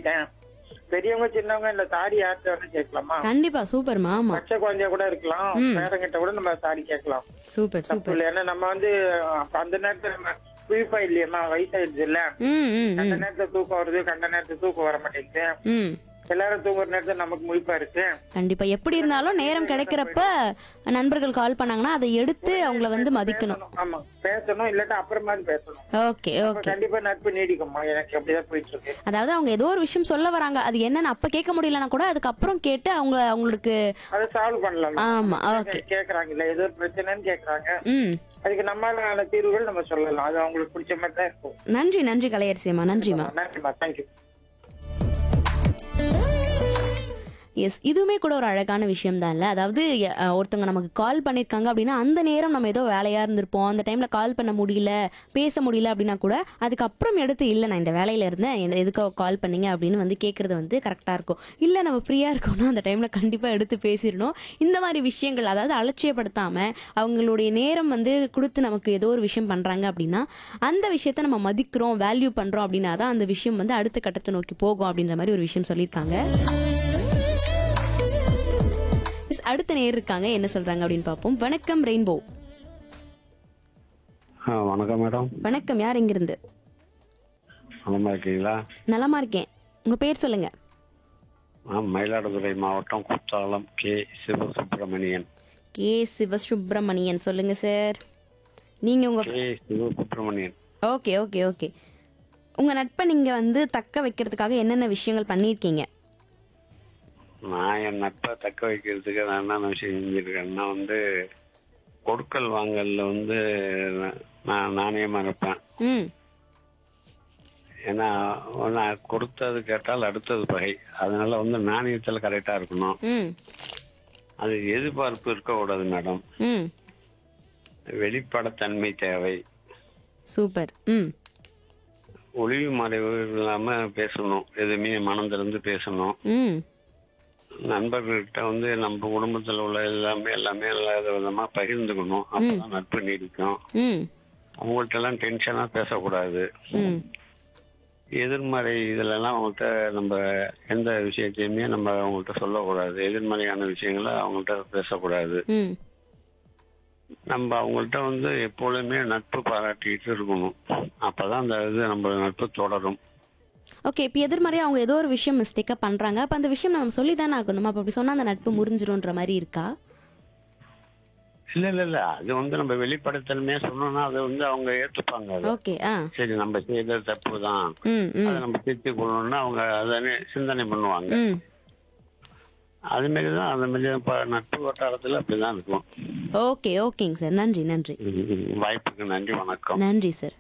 இருக்கேன் பெரியவங்க சின்னவங்க இல்ல தாடி யார்கிட்ட வேணா கேட்கலாமா கண்டிப்பா சூப்பர்மா ஆமா பச்சை குழந்தைய கூட இருக்கலாம் ம். பேரங்கிட்ட கூட நம்ம தாடி கேட்கலாம் சூப்பர் தப்பு சூப்பர் இல்லை ஏன்னா நம்ம வந்து அப்ப அந்த நேரத்துல நம்ம குயிப்பா இல்லையம்மா வயசாயிடுச்சு இல்ல ம் ம் கண்ட ம் நேரத்துல தூக்கம் வருது கண்ட நேரத்துல தூக்கம் வர மாட்டேங்குது ம் எல்லாரும் தூங்குற நேரத்துல நமக்கு முழிப்பா இருக்கு கண்டிப்பா எப்படி இருந்தாலும் நேரம் கிடைக்கிறப்ப நண்பர்கள் கால் பண்ணாங்கன்னா அதை எடுத்து அவங்கள வந்து மதிக்கணும் பேசணும். ஆமா பேசணும் இல்லாட்டா அப்புறமா பேசணும் ஓகே அப்ப ஓகே கண்டிப்பா நட்பு நீடிக்கும்மா எனக்கு அப்படிதான் போயிட்டு இருக்கு அதாவது அவங்க ஏதோ ஒரு விஷயம் சொல்ல வராங்க அது என்னன்னு அப்ப கேட்க முடியலன்னா கூட அதுக்கப்புறம் கேட்டு அவங்க அவங்களுக்கு அதை சால்வ் பண்ணலாம் ஆமா ஓகே கேக்குறாங்க இல்ல ஏதோ ஒரு பிரச்சனைன்னு கேக்குறாங்க ம் அதுக்கு நம்மளால தீர்வுகள் நம்ம சொல்லலாம் அது அவங்களுக்கு பிடிச்ச மாதிரி தான் இருக்கும் நன்றி நன்றி கலையரசியம்மா நன்றிம்மா நன்றிம்மா தேங்க்யூ எஸ் இதுவுமே கூட ஒரு அழகான விஷயம் தான்ல அதாவது அஹ், ஒருத்தவங்க நமக்கு கால் பண்ணியிருக்காங்க அப்படின்னா அந்த நேரம் நம்ம ஏதோ வேலையா இருந்திருப்போம் அந்த டைம்ல கால் பண்ண முடியல பேச முடியல அப்படின்னா கூட அதுக்கப்புறம் எடுத்து இல்லை நான் இந்த வேலையில இருந்தேன் என்ன- எதுக்காக கால் பண்ணீங்க அப்படின்னு வந்து கேட்கறது வந்து கரெக்டாக இருக்கும் இல்லை நம்ம ஃப்ரீயாக இருக்கோம்னா அந்த டைம்ல கண்டிப்பாக எடுத்து பேசிடணும் இந்த மாதிரி விஷயங்கள் அதாவது அலட்சியப்படுத்தாம அவங்களுடைய நேரம் வந்து கொடுத்து நமக்கு ஏதோ ஒரு விஷயம் பண்றாங்க அப்படின்னா அந்த விஷயத்த நம்ம மதிக்கிறோம் வேல்யூ பண்றோம் அப்படின்னா தான் அந்த விஷயம் வந்து அடுத்த கட்டத்தை நோக்கி போகும் அப்படின்ற மாதிரி ஒரு விஷயம் சொல்லியிருக்காங்க Yes, அடுத்த நேர் இருக்காங்க என்ன சொல்றாங்க அப்படின்னு பார்ப்போம் வணக்கம் ரெயின்போ ஆ வணக்கம் மேடம் வணக்கம் யார் எங்கிருந்து நலமா இருக்கீங்களா நலமா இருக்கேன் உங்க பேர் சொல்லுங்க நான் மயிலாடுதுறை மாவட்டம் குத்தாலம் கே சிவசுப்பிரமணியன் கே சிவசுப்பிரமணியன் சொல்லுங்க சார் நீங்க உங்க K Sivasubramanian okay okay okay உங்க நட்பை நீங்க வந்து தக்க வைக்கிறதுக்காக என்னென்ன விஷயங்கள் பண்ணியிருக்கீங்க நான் என் நட்பை தக்க வைக்கிறதுக்கு நான் என்னென்ன விஷயம் செஞ்சிருக்கேன்னா வந்து கொடுக்கல் வாங்கல்ல வந்து நான் நாணயமா இருப்பேன் ம் ஏன்னா நான் கொடுத்தது கேட்டால் அடுத்தது பகை அதனால வந்து நாணயத்தில் கரெக்டாக இருக்கணும் ம் அது எதிர்பார்ப்பு இருக்கக்கூடாது மேடம் ம் வெளிப்படத்தன்மை தேவை சூப்பர் ம் ஒளிவு மறைவு இல்லாமல் பேசணும் எதுவுமே மனம் திறந்து பேசணும் ம் நண்பர்கள்கிட்ட வந்து நம்ம குடும்பத்துல உள்ள எல்லாமே எல்லாமே இல்லாத விதமா பகிர்ந்துக்கணும் அப்பதான் நட்பு நீடிக்கும் ம் அவங்கள்ட்ட எல்லாம் டென்ஷனா பேசக்கூடாது ம் எதிர்மறை இதுல எல்லாம் அவங்கள்ட்ட நம்ம எந்த விஷயத்தையுமே நம்ம அவங்கள்ட்ட சொல்லக்கூடாது எதிர்மறையான விஷயங்களை அவங்கள்ட்ட பேசக்கூடாது ம் நம்ம அவங்கள்ட்ட வந்து எப்பொழுதுமே நட்பு பாராட்டிட்டு இருக்கணும் அப்பதான் அந்த இது நம்ம நட்பு தொடரும் ஓகே இப்போ எதிர்மறையாக அவங்க ஏதோ ஒரு விஷயம் மிஸ்டேக்காக பண்ணுறாங்க அப்போ அந்த விஷயம் நம்ம சொல்லி தானே ஆகணும் அப்போ அப்படி சொன்னால் அந்த நட்பு முறிஞ்சிரும்ன்ற மாதிரி இருக்கா இல்ல இல்ல இல்ல அது வந்து நம்ம வெளிப்படைத்தன்மையா சொன்னோம்னா அதை வந்து அவங்க ஏத்துப்பாங்க அதை. ஓகே ஆ சரி நம்ம செய்தது தப்பு தான் ம் அதை ம் நம்ம திருத்திக் கொள்ளணும்னா அவங்க அதை சிந்தனை பண்ணுவாங்க ம் அது மாதிரி தான் அந்த மாதிரி தான் இப்ப நட்பு வட்டாரத்தில் அப்படிதான் இருக்கும் ஓகே ஓகேங்க சார் நன்றி நன்றி ம், ம். வாய்ப்புக்கு நன்றி வணக்கம் நன்றி சார்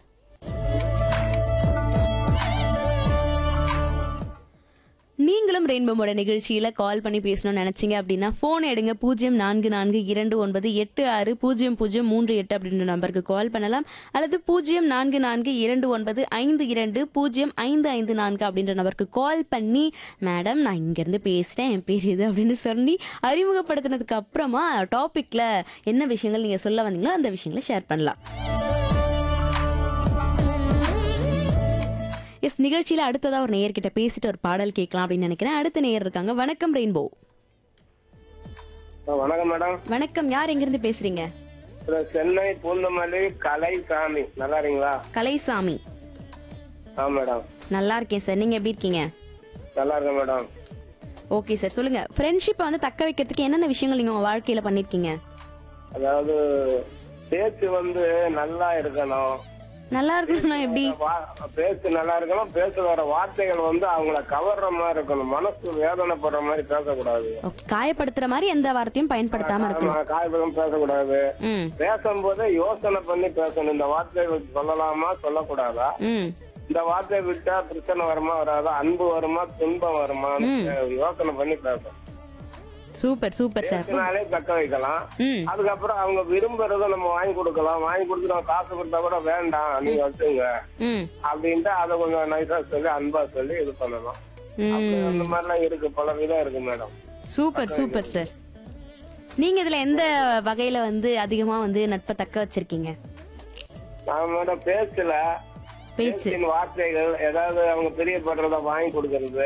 நீங்களும் ரெயின்போமோட நிகழ்ச்சியில கால் பண்ணி பேசணும்னு நினைச்சீங்க அப்படின்னா போன் எடுங்க பூஜ்ஜியம் நான்கு நான்கு இரண்டு ஒன்பது எட்டு ஆறு பூஜ்ஜியம் பூஜ்ஜியம் மூன்று எட்டு அப்படின்ற நம்பருக்கு கால் பண்ணலாம் அல்லது பூஜ்ஜியம் நான்கு நான்கு இரண்டு ஒன்பது ஐந்து இரண்டு பூஜ்ஜியம் ஐந்து ஐந்து நான்கு அப்படின்ற நம்பருக்கு கால் பண்ணி மேடம் நான் இங்கேருந்து பேசுகிறேன் என் பேர் இது அப்படின்னு சொல்லி அறிமுகப்படுத்தினதுக்கு அப்புறமா டாபிக்ல என்ன விஷயங்கள் நீங்கள் சொல்ல வந்தீங்களோ அந்த விஷயங்களை ஷேர் பண்ணலாம் எஸ் நிகழ்ச்சியில அடுத்ததா ஒரு நேயர்கிட்ட பேசிட்டு ஒரு பாடல் கேட்கலாம் அப்படின்னு நினைக்கிறேன் அடுத்த நேயர் இருக்காங்க வணக்கம் ரெயின்போ வணக்கம் மேடம் வணக்கம் யார் எங்கிருந்து பேசுறீங்க சென்னை பூந்தமல்லி கலைசாமி நல்லா இருக்கீங்களா கலைசாமி ஆ மேடம் நல்லா இருக்கேன் சார் நீங்க எப்படி இருக்கீங்க நல்லா இருக்கேன் மேடம் ஓகே சார் சொல்லுங்க ஃப்ரெண்ட்ஷிப்பை வந்து தக்க வைக்கிறதுக்கு என்னென்ன விஷயங்கள் நீங்க உங்க வாழ்க்கையில பண்ணிருக்கீங்க அதாவது பேச்சு வந்து நல்லா இருக்கணும் நல்லா இருக்கணும்னா எப்படி வா- பேச்சு நல்லா இருக்கணும் பேசுற வார்த்தைகள் வந்து அவங்கள கவர்ற மாதிரி இருக்கணும் மனசு வேதனைப்படுற மாதிரி பேசக்கூடாது ஓகே காயப்படுத்துற மாதிரி எந்த வார்த்தையும் பயன்படுத்தாம இருக்கணும் காய்பதம் பேசக்கூடாது ம் பேசும்போது யோசனை பண்ணி பேசணும் இந்த வார்த்தையை சொல்லலாமா சொல்லக்கூடாதா ம் இந்த வார்த்தையை விட்டா பிரச்சனை வருமா வராதா அன்பு வருமா துன்பம் வருமா யோசனை பண்ணி பேசணும் சூப்பர் சூப்பர் சார் பேசினாலே தக்க வைக்கலாம் ம் அதுக்கப்புறம் அவங்க விரும்புறத நம்ம வாங்கி கொடுக்கலாம் வாங்கி கொடுத்து நம்ம காசு கொடுத்தா கூட வேண்டாம் நீங்க வச்சுங்க ம் அப்படின்ட்டு அதை கொஞ்சம் நைஸா சொல்லி அன்பா சொல்லி இது பண்ணணும் அப்படி ம் அந்த மாதிரிலாம் இருக்கு பல விதம் இருக்கு மேடம் சூப்பர் சூப்பர் சார் நீங்க இதுல எந்த வகையில வந்து அதிகமா வந்து நட்பை தக்க வச்சிருக்கீங்க நான் மேடம் பேச்சுல பேச்சு பேச்சின் வார்த்தைகள் ஏதாவது அவங்க பிரியப்படுறத வாங்கி கொடுக்கறது